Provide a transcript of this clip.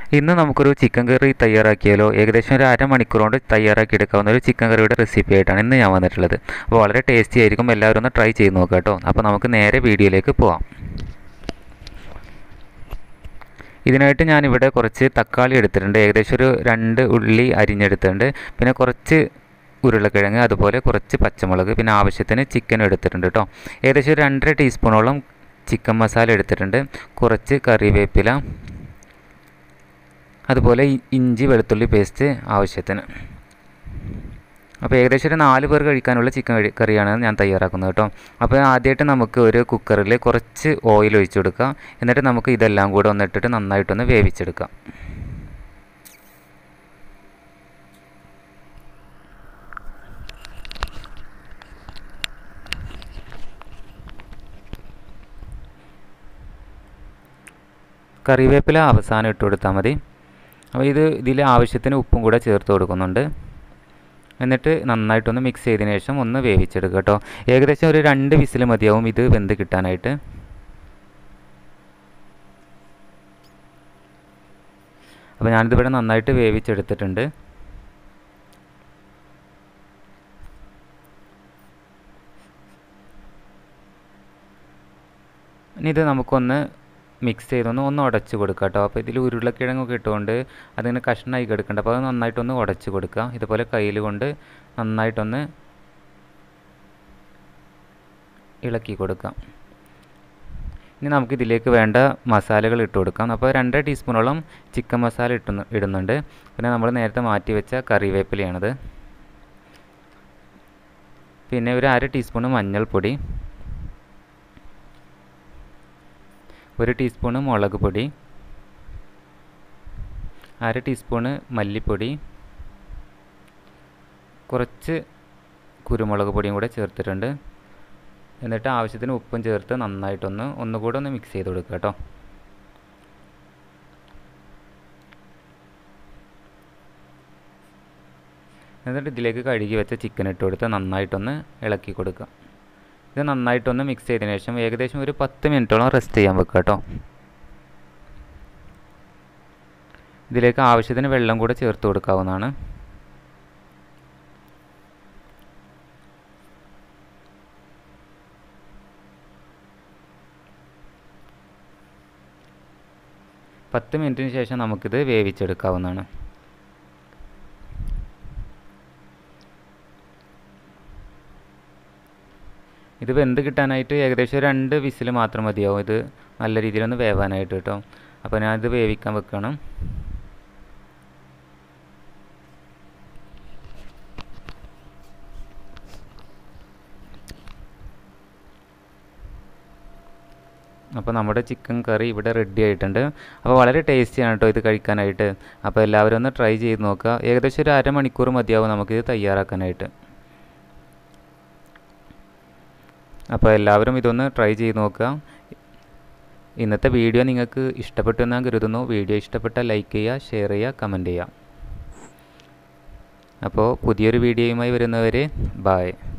ഇന്ന് നമുക്കൊരു ചിക്കൻ കറി തയ്യാറാക്കിയാലോ ഏകദേശം ഒരു അരമണിക്കൂർ കൊണ്ട് തയ്യാറാക്കി എടുക്കാവുന്ന ഒരു ചിക്കൻ കറിയുടെ റെസിപ്പി ആയിട്ടാണ് ഇന്ന് ഞാൻ വന്നിട്ടുള്ളത് അപ്പോൾ വളരെ ടേസ്റ്റി ആയിരിക്കും എല്ലാവരും ഒന്ന് ട്രൈ ചെയ്ത് നോക്കാം കേട്ടോ അപ്പോൾ നമുക്ക് നേരെ വീഡിയോയിലേക്ക് പോവാം ഇതിനായിട്ട് ഞാനിവിടെ കുറച്ച് തക്കാളി എടുത്തിട്ടുണ്ട് ഏകദേശം ഒരു രണ്ട് ഉള്ളി അരിഞ്ഞെടുത്തിട്ടുണ്ട് പിന്നെ കുറച്ച് ഉരുളക്കിഴങ്ങ് അതുപോലെ കുറച്ച് പച്ചമുളക് പിന്നെ ആവശ്യത്തിന് ചിക്കൻ എടുത്തിട്ടുണ്ട് കേട്ടോ ഏകദേശം ഒരു രണ്ടര ടീസ്പൂണോളം ചിക്കൻ മസാല എടുത്തിട്ടുണ്ട് കുറച്ച് കറിവേപ്പില അതുപോലെ ഇഞ്ചി വെളുത്തുള്ളി പേസ്റ്റ് ആവശ്യത്തിന് അപ്പോൾ ഏകദേശം ഒരു നാല് പേർ കഴിക്കാനുള്ള ചിക്കൻ കറിയാണ് ഞാൻ തയ്യാറാക്കുന്നത് കേട്ടോ അപ്പോൾ ആദ്യമായിട്ട് നമുക്ക് ഒരു കുക്കറിൽ കുറച്ച് ഓയിൽ ഒഴിച്ചു കൊടുക്കാം എന്നിട്ട് നമുക്ക് ഇതെല്ലാം കൂടെ ഒന്നിട്ടിട്ട് നന്നായിട്ടൊന്ന് വേവിച്ചെടുക്കാം കറിവേപ്പില അവസാനം ഇട്ട് കൊടുത്താൽ മതി അപ്പോൾ ഇത് ഇതിൽ ആവശ്യത്തിന് ഉപ്പും കൂടെ ചേർത്ത് കൊടുക്കുന്നുണ്ട് എന്നിട്ട് നന്നായിട്ടൊന്ന് മിക്സ് ചെയ്തതിന് ശേഷം ഒന്ന് വേവിച്ചെടുക്കുക കേട്ടോ ഏകദേശം ഒരു രണ്ട് വിസിൽ മതിയാവും ഇത് വെന്ത് കിട്ടാനായിട്ട് അപ്പോൾ ഞാനിതിവിടെ നന്നായിട്ട് വേവിച്ചെടുത്തിട്ടുണ്ട് ഇനി ഇത് നമുക്കൊന്ന് മിക്സ് ചെയ്തൊന്ന് ഒന്ന് ഉടച്ച് കൊടുക്കുക കേട്ടോ അപ്പോൾ ഇതിൽ ഉരുളക്കിഴങ്ങൊക്കെ ഇട്ടുകൊണ്ട് അതിങ്ങനെ കഷ്ണമായി കിടക്കുന്നുണ്ട് അപ്പോൾ അത് നന്നായിട്ടൊന്ന് ഉടച്ച് കൊടുക്കുക ഇതുപോലെ കയ്യിൽ കൊണ്ട് നന്നായിട്ടൊന്ന് ഇളക്കി കൊടുക്കാം ഇനി നമുക്ക് ഇതിലേക്ക് വേണ്ട മസാലകൾ ഇട്ട് കൊടുക്കാം അപ്പോൾ രണ്ടര ടീസ്പൂണോളം ചിക്കൻ മസാല ഇട്ടുന്ന ഇടുന്നുണ്ട് പിന്നെ നമ്മൾ നേരത്തെ മാറ്റി വെച്ച കറിവേപ്പിലയാണത് പിന്നെ ഒരു അര ടീസ്പൂണ് മഞ്ഞൾപ്പൊടി ഒരു ടീസ്പൂണ് മുളക് പൊടി അര ടീസ്പൂണ് മല്ലിപ്പൊടി കുറച്ച് കുരുമുളക് പൊടിയും കൂടെ ചേർത്തിട്ടുണ്ട് എന്നിട്ട് ആവശ്യത്തിന് ഉപ്പും ചേർത്ത് നന്നായിട്ടൊന്ന് ഒന്നുകൂടെ ഒന്ന് മിക്സ് ചെയ്ത് കൊടുക്കുക കേട്ടോ എന്നിട്ട് ഇതിലേക്ക് കഴുകി വെച്ച ചിക്കൻ ഇട്ട് കൊടുത്ത് നന്നായിട്ടൊന്ന് ഇളക്കി കൊടുക്കുക ഇത് നന്നായിട്ടൊന്ന് മിക്സ് ചെയ്തതിന് ശേഷം ഏകദേശം ഒരു പത്ത് മിനിറ്റോളം റെസ്റ്റ് ചെയ്യാൻ വെക്കുക കേട്ടോ ഇതിലേക്ക് ആവശ്യത്തിന് വെള്ളം കൂടെ ചേർത്ത് കൊടുക്കാവുന്നതാണ് പത്ത് മിനിറ്റിന് ശേഷം നമുക്കിത് വേവിച്ചെടുക്കാവുന്നതാണ് ഇത് വെന്ത് കിട്ടാനായിട്ട് ഏകദേശം രണ്ട് വിസിൽ മാത്രം മതിയാവും ഇത് നല്ല രീതിയിലൊന്ന് വേവാനായിട്ട് കേട്ടോ അപ്പോൾ ഞാനിത് വേവിക്കാൻ വെക്കണം അപ്പോൾ നമ്മുടെ ചിക്കൻ കറി ഇവിടെ റെഡി ആയിട്ടുണ്ട് അപ്പോൾ വളരെ ടേസ്റ്റിയാണ് കേട്ടോ ഇത് കഴിക്കാനായിട്ട് അപ്പോൾ എല്ലാവരും ഒന്ന് ട്രൈ ചെയ്ത് നോക്കുക ഏകദേശം ഒരു അരമണിക്കൂർ മതിയാവും നമുക്കിത് തയ്യാറാക്കാനായിട്ട് അപ്പോൾ എല്ലാവരും ഇതൊന്ന് ട്രൈ ചെയ്ത് നോക്കുക ഇന്നത്തെ വീഡിയോ നിങ്ങൾക്ക് ഇഷ്ടപ്പെട്ടു എന്ന് ഞാൻ കരുതുന്നു വീഡിയോ ഇഷ്ടപ്പെട്ടാൽ ലൈക്ക് ചെയ്യുക ഷെയർ ചെയ്യുക കമൻറ്റ് ചെയ്യുക അപ്പോൾ പുതിയൊരു വീഡിയോയുമായി വരുന്നവരെ ബായ്